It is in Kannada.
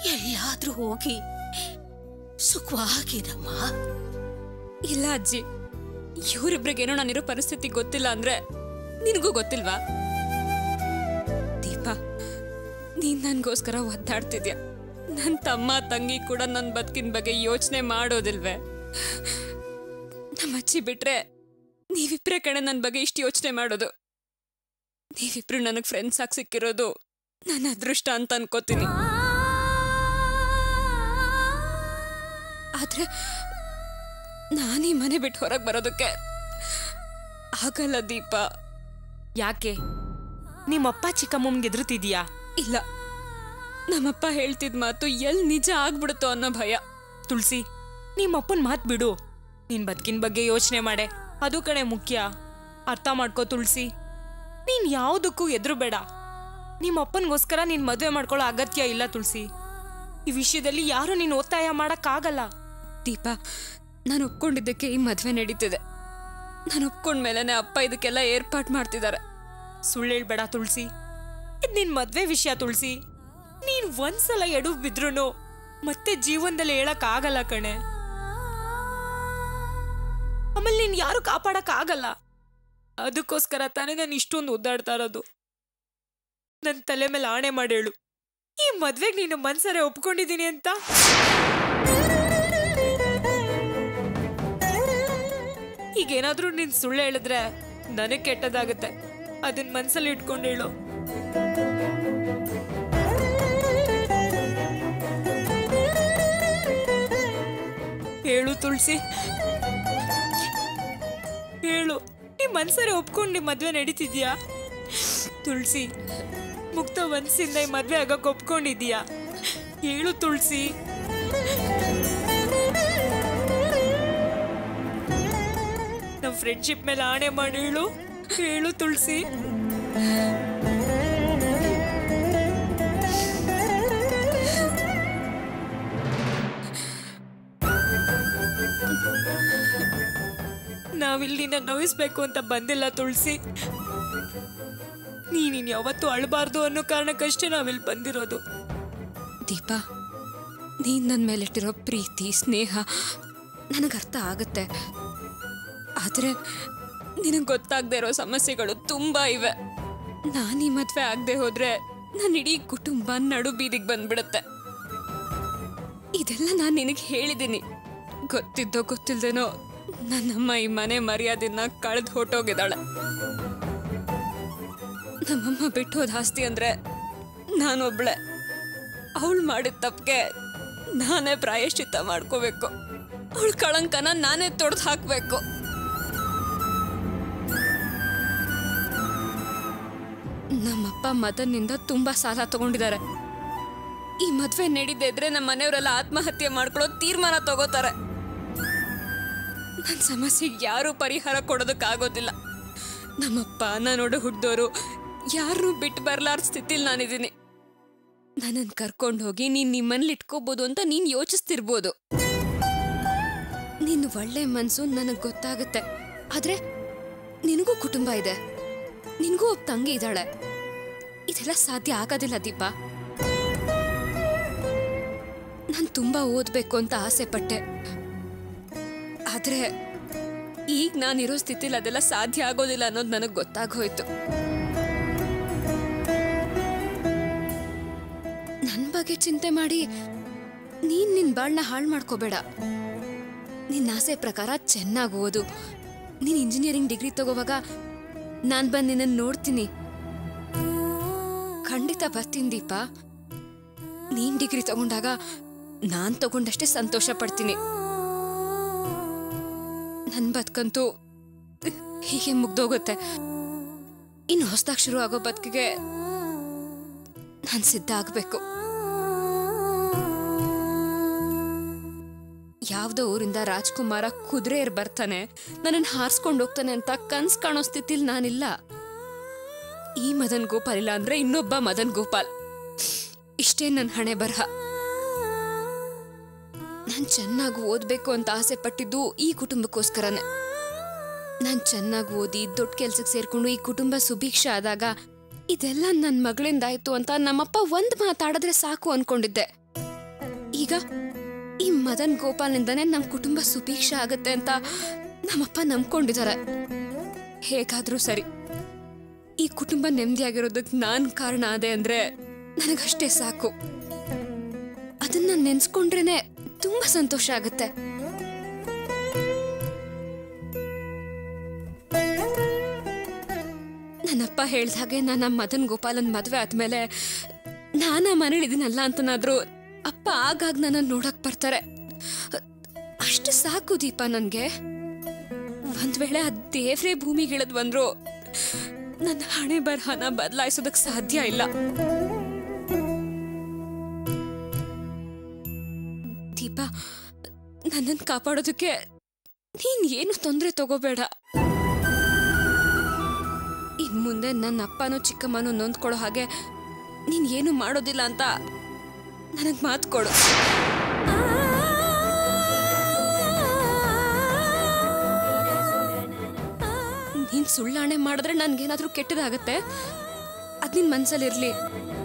ಎಲ್ಲಾದ್ರೂ ಹೋಗಿ ಸುಖವಾಗಿರಮ್ಮ ಇಲ್ಲ ಅಜ್ಜಿ ಇವರಿಬ್ರಿಗೇನೋ ನಾನಿರೋ ಪರಿಸ್ಥಿತಿ ಗೊತ್ತಿಲ್ಲ ಅಂದ್ರೆ ನಿನಗೂ ಗೊತ್ತಿಲ್ವಾ ದೀಪ ನೀನ್ ನನ್ಗೋಸ್ಕರ ಒದ್ದಾಡ್ತಿದ್ಯಾ ನನ್ನ ತಮ್ಮ ತಂಗಿ ಕೂಡ ನನ್ನ ಬದುಕಿನ ಬಗ್ಗೆ ಯೋಚನೆ ಮಾಡೋದಿಲ್ವೇ ನಮ್ಮ ಅಜ್ಜಿ ಬಿಟ್ರೆ ನೀವಿಬ್ರೇ ಕಣೆ ನನ್ನ ಬಗ್ಗೆ ಇಷ್ಟು ಯೋಚನೆ ಮಾಡೋದು ನೀವಿಬ್ರು ನನಗೆ ಫ್ರೆಂಡ್ಸ್ ಆಗಿ ಸಿಕ್ಕಿರೋದು ನನ್ನ ಅದೃಷ್ಟ ಅಂತ ಅನ್ಕೋತೀನಿ ಆದ್ರೆ ನಾನೀ ಮನೆ ಬಿಟ್ಟು ಹೊರಗೆ ಬರೋದಕ್ಕೆ ಆಗಲ್ಲ ದೀಪ ಯಾಕೆ ನಿಮ್ಮಪ್ಪ ಚಿಕ್ಕಮ್ಮಂಗೆ ಎದುರುತ್ತಿದ್ಯಾ ಇಲ್ಲ ನಮ್ಮಪ್ಪ ಹೇಳ್ತಿದ್ ಮಾತು ಎಲ್ ನಿಜ ಆಗ್ಬಿಡುತ್ತೋ ಅನ್ನೋ ಭಯ ತುಳಸಿ ನಿಮ್ಮಪ್ಪನ ಮಾತು ಬಿಡು ನಿನ್ ಬದುಕಿನ ಬಗ್ಗೆ ಯೋಚನೆ ಮಾಡೆ ಅದು ಕಡೆ ಮುಖ್ಯ ಅರ್ಥ ಮಾಡ್ಕೋ ತುಳಸಿ ನೀನ್ ಯಾವುದಕ್ಕೂ ಎದುರು ಬೇಡ ನಿಮ್ಮಪ್ಪನಿಗೋಸ್ಕರ ನೀನ್ ಮದುವೆ ಮಾಡ್ಕೊಳ್ಳೋ ಅಗತ್ಯ ಇಲ್ಲ ತುಳಸಿ ಈ ವಿಷಯದಲ್ಲಿ ಯಾರು ನೀನ್ ಒತ್ತಾಯ ಮಾಡಕ್ಕಾಗಲ್ಲ ದೀಪ ನಾನು ಒಪ್ಕೊಂಡಿದ್ದಕ್ಕೆ ಈ ಮದ್ವೆ ನಡೀತಿದೆ ನಾನು ಒಪ್ಕೊಂಡ್ಮೇಲೆ ಅಪ್ಪ ಇದಕ್ಕೆಲ್ಲ ಏರ್ಪಾಟ್ ಮಾಡ್ತಿದ್ದಾರೆ ಸುಳ್ಳು ಹೇಳ್ಬೇಡ ತುಳಸಿ ಇದ್ ನಿನ್ ಮದ್ವೆ ವಿಷಯ ತುಳಸಿ ನೀನ್ ಒಂದ್ಸಲ ಎಡು ಬಿದ್ರುನು ಮತ್ತೆ ಜೀವನದಲ್ಲಿ ಹೇಳಕ್ ಆಗಲ್ಲ ಕಣೆ ಆಮೇಲೆ ನೀನ್ ಯಾರು ಕಾಪಾಡಕ್ ಆಗಲ್ಲ ಅದಕ್ಕೋಸ್ಕರ ತಾನೇ ನಾನು ಇಷ್ಟೊಂದು ಒದ್ದಾಡ್ತಾ ಇರೋದು ನನ್ ತಲೆ ಮೇಲೆ ಆಣೆ ಮಾಡಿ ಹೇಳು ಈ ಮದ್ವೆಗೆ ನೀನು ಮನ್ಸರೆ ಒಪ್ಕೊಂಡಿದೀನಿ ಅಂತ ಈಗೇನಾದ್ರೂ ನೀನ್ ಸುಳ್ಳು ಹೇಳಿದ್ರೆ ನನಗ್ ಕೆಟ್ಟದಾಗತ್ತೆ ಅದನ್ನ ಮನ್ಸಲ್ಲಿ ಇಟ್ಕೊಂಡು ಹೇಳು ಹೇಳು ತುಳಸಿ ಹೇಳು ನೀ ಮನ್ಸರೆ ಒಪ್ಕೊಂಡು ನಿಮ್ ಮದ್ವೆ ನಡೀತಿದ್ಯಾ ತುಳಸಿ ಮುಕ್ತ ಮನ್ಸಿಂದ ಈ ಮದ್ವೆ ಆಗಕ್ ಒಪ್ಕೊಂಡಿದ್ಯಾ ಹೇಳು ತುಳಸಿ ನಮ್ ಫ್ರೆಂಡ್ಶಿಪ್ ಮೇಲೆ ಆಣೆ ಮಾಡಿ ಹೇಳು ಹೇಳು ತುಳಸಿ ನಾವಿಲ್ಲಿ ನಿನ್ನ ನೋಯಿಸ್ಬೇಕು ಅಂತ ಬಂದಿಲ್ಲ ತುಳಸಿ ನೀನಿನ್ ಯಾವತ್ತೂ ಅಳಬಾರ್ದು ಅನ್ನೋ ಕಾರಣಕ್ಕಷ್ಟೇ ನಾವಿಲ್ಲಿ ಬಂದಿರೋದು ದೀಪ ನೀನ್ ನನ್ನ ಮೇಲಿಟ್ಟಿರೋ ಪ್ರೀತಿ ಸ್ನೇಹ ನನಗೆ ಅರ್ಥ ಆಗುತ್ತೆ ಆದ್ರೆ ನಿನಗೆ ಗೊತ್ತಾಗದೆ ಇರೋ ಸಮಸ್ಯೆಗಳು ತುಂಬಾ ಇವೆ ನಾನು ಈ ಮದ್ವೆ ಆಗದೆ ಹೋದ್ರೆ ನನ್ನ ಇಡೀ ಕುಟುಂಬ ನಡು ಬೀದಿಗೆ ಬಂದ್ಬಿಡುತ್ತೆ ಇದೆಲ್ಲ ನಾನು ನಿನಗೆ ಹೇಳಿದ್ದೀನಿ ಗೊತ್ತಿದ್ದೋ ಗೊತ್ತಿಲ್ದೇನೋ ನನ್ನಮ್ಮ ಈ ಮನೆ ಮರ್ಯಾದೆನ ಕಳೆದು ಹೊಟ್ಟೋಗಿದ್ದಾಳೆ ನಮ್ಮಮ್ಮ ಬಿಟ್ಟು ಹೋದ ಆಸ್ತಿ ಅಂದ್ರೆ ನಾನೊಬ್ಳೆ ಅವಳು ಮಾಡಿದ ತಪ್ಪಿಗೆ ನಾನೇ ಪ್ರಾಯಶ್ಚಿತ್ತ ಮಾಡ್ಕೋಬೇಕು ಅವಳ ಕಳಂಕನ ನಾನೇ ತೊಡೆದು ಹಾಕ್ಬೇಕು ನಮ್ಮಪ್ಪ ಮದನ್ನಿಂದ ತುಂಬಾ ಸಾಲ ತಗೊಂಡಿದ್ದಾರೆ ಈ ಮದ್ವೆ ನಡೀದೇ ಇದ್ರೆ ನಮ್ಮ ಮನೆಯವರೆಲ್ಲ ಆತ್ಮಹತ್ಯೆ ಮಾಡ್ಕೊಳ್ಳೋ ತೀರ್ಮಾನ ತಗೋತಾರೆ ನನ್ನ ಸಮಸ್ಯೆಗೆ ಯಾರೂ ಪರಿಹಾರ ಕೊಡೋದಕ್ಕಾಗೋದಿಲ್ಲ ನಮ್ಮಪ್ಪ ನನ್ನೊಡ ಹುಡ್ದೋರು ಯಾರನ್ನೂ ಬಿಟ್ಟು ಬರ್ಲಾರ್ದ ಸ್ಥಿತಿಲಿ ನಾನಿದ್ದೀನಿ ನನ್ನನ್ನು ಕರ್ಕೊಂಡು ಹೋಗಿ ನೀನ್ ನಿಮ್ಮನೇಲಿ ಇಟ್ಕೋಬಹುದು ಅಂತ ನೀನ್ ಯೋಚಿಸ್ತಿರ್ಬೋದು ನಿನ್ನ ಒಳ್ಳೆ ಮನ್ಸು ನನಗೆ ಗೊತ್ತಾಗುತ್ತೆ ಆದ್ರೆ ನಿನಗೂ ಕುಟುಂಬ ಇದೆ ನಿನಗೂ ಒಬ್ಬ ತಂಗಿ ಇದ್ದಾಳೆ ಇದೆಲ್ಲ ಸಾಧ್ಯ ಆಗೋದಿಲ್ಲ ದೀಪ ನಾನು ತುಂಬಾ ಓದ್ಬೇಕು ಅಂತ ಆಸೆ ಪಟ್ಟೆ ಆದ್ರೆ ಈಗ ನಾನಿರೋ ಸ್ಥಿತಿಲಿ ಅದೆಲ್ಲ ಸಾಧ್ಯ ಆಗೋದಿಲ್ಲ ಅನ್ನೋದು ನನಗೆ ಗೊತ್ತಾಗೋಯ್ತು ನನ್ನ ಬಗ್ಗೆ ಚಿಂತೆ ಮಾಡಿ ನೀನ್ ನಿನ್ ಬಾಳ್ನ ಹಾಳು ಮಾಡ್ಕೋಬೇಡ ನಿನ್ನ ಆಸೆ ಪ್ರಕಾರ ಚೆನ್ನಾಗಿ ಓದು ನೀನ್ ಇಂಜಿನಿಯರಿಂಗ್ ಡಿಗ್ರಿ ತಗೋವಾಗ ನಾನ್ ಬಂದು ನಿನ್ನನ್ನು ನೋಡ್ತೀನಿ ಖಂಡಿತ ಬರ್ತೀನಿ ದೀಪ ನೀನ್ ಡಿಗ್ರಿ ತಗೊಂಡಾಗ ನಾನ್ ತಗೊಂಡಷ್ಟೇ ಸಂತೋಷ ಪಡ್ತೀನಿ ನನ್ ಬದುಕಂತೂ ಹೀಗೆ ಮುಗ್ದೋಗುತ್ತೆ ಇನ್ನು ಹೊಸದಾಗಿ ಶುರು ಆಗೋ ಬದುಕಿಗೆ ನಾನು ಸಿದ್ಧ ಆಗ್ಬೇಕು ಯಾವ್ದೋ ಊರಿಂದ ರಾಜ್ಕುಮಾರ ಕುದುರೆ ಏರ್ ಬರ್ತಾನೆ ನನ್ನನ್ನು ಹಾರಿಸ್ಕೊಂಡು ಹೋಗ್ತಾನೆ ಅಂತ ಕನ್ಸ್ ಕಾಣೋ ಸ್ಥಿತಿಲಿ ನಾನಿಲ್ಲ ಈ ಮದನ್ ಗೋಪಾಲ್ ಇಲ್ಲ ಅಂದ್ರೆ ಇನ್ನೊಬ್ಬ ಮದನ್ ಗೋಪಾಲ್ ಇಷ್ಟೇ ನನ್ನ ಹಣೆ ಬರಹ ನಾನು ಚೆನ್ನಾಗಿ ಓದ್ಬೇಕು ಅಂತ ಆಸೆ ಪಟ್ಟಿದ್ದು ಈ ಕುಟುಂಬಕ್ಕೋಸ್ಕರನೇ ನಾನು ಚೆನ್ನಾಗಿ ಓದಿ ದೊಡ್ಡ ಕೆಲ್ಸಕ್ಕೆ ಸೇರ್ಕೊಂಡು ಈ ಕುಟುಂಬ ಸುಭಿಕ್ಷ ಆದಾಗ ಇದೆಲ್ಲ ನನ್ನ ಮಗಳಿಂದಾಯ್ತು ಅಂತ ನಮ್ಮಪ್ಪ ಒಂದ್ ಮಾತಾಡಿದ್ರೆ ಸಾಕು ಅನ್ಕೊಂಡಿದ್ದೆ ಈಗ ಈ ಮದನ್ ಗೋಪಾಲ್ನಿಂದನೇ ನಮ್ಮ ಕುಟುಂಬ ಸುಭೀಕ್ಷ ಆಗತ್ತೆ ಅಂತ ನಮ್ಮಪ್ಪ ನಂಬ್ಕೊಂಡಿದ್ದಾರೆ ಹೇಗಾದ್ರೂ ಸರಿ ಈ ಕುಟುಂಬ ನೆಮ್ಮದಿಯಾಗಿರೋದಕ್ಕೆ ನಾನು ಕಾರಣ ಆದೆ ಅಂದ್ರೆ ನನಗಷ್ಟೇ ಸಾಕು ಅದನ್ನ ನೆನ್ಸ್ಕೊಂಡ್ರೇನೆ ತುಂಬಾ ಸಂತೋಷ ಆಗುತ್ತೆ ನನ್ನಪ್ಪ ಹೇಳ್ದ ಹಾಗೆ ನಾನು ನಮ್ಮ ಮದನ್ ಗೋಪಾಲನ್ ಮದ್ವೆ ಆದ್ಮೇಲೆ ನಾನ ಮನೇಲಿದ್ದೀನಲ್ಲ ಅಂತನಾದ್ರೂ ಅಪ್ಪ ಆಗಾಗ ನನ್ನ ನೋಡಕ್ ಬರ್ತಾರೆ ಅಷ್ಟು ಸಾಕು ದೀಪ ನನ್ಗೆ ಒಂದ್ ವೇಳೆ ಆ ದೇವ್ರೇ ಭೂಮಿಗಿಳದ್ ಬಂದ್ರು ನನ್ನ ಹಣೆ ಬರಹನ ಬದಲಾಯಿಸೋದಕ್ ಸಾಧ್ಯ ಇಲ್ಲ ದೀಪ ನನ್ನನ್ನು ಕಾಪಾಡೋದಕ್ಕೆ ನೀನ್ ಏನು ತೊಂದರೆ ತಗೋಬೇಡ ಇನ್ ಮುಂದೆ ನನ್ನ ಅಪ್ಪನೂ ಚಿಕ್ಕಮ್ಮನೂ ನೊಂದ್ಕೊಳ್ಳೋ ಹಾಗೆ ನೀನ್ ಏನು ಮಾಡೋದಿಲ್ಲ ಅಂತ ನನಗ್ ಮಾತು ಕೊಡು ನೀನ್ ಸುಳ್ಳಾಣೆ ಮಾಡಿದ್ರೆ ನನ್ಗೇನಾದ್ರೂ ಕೆಟ್ಟದಾಗತ್ತೆ ಅದ್ ನಿನ್ ಮನ್ಸಲ್ಲಿರ್ಲಿ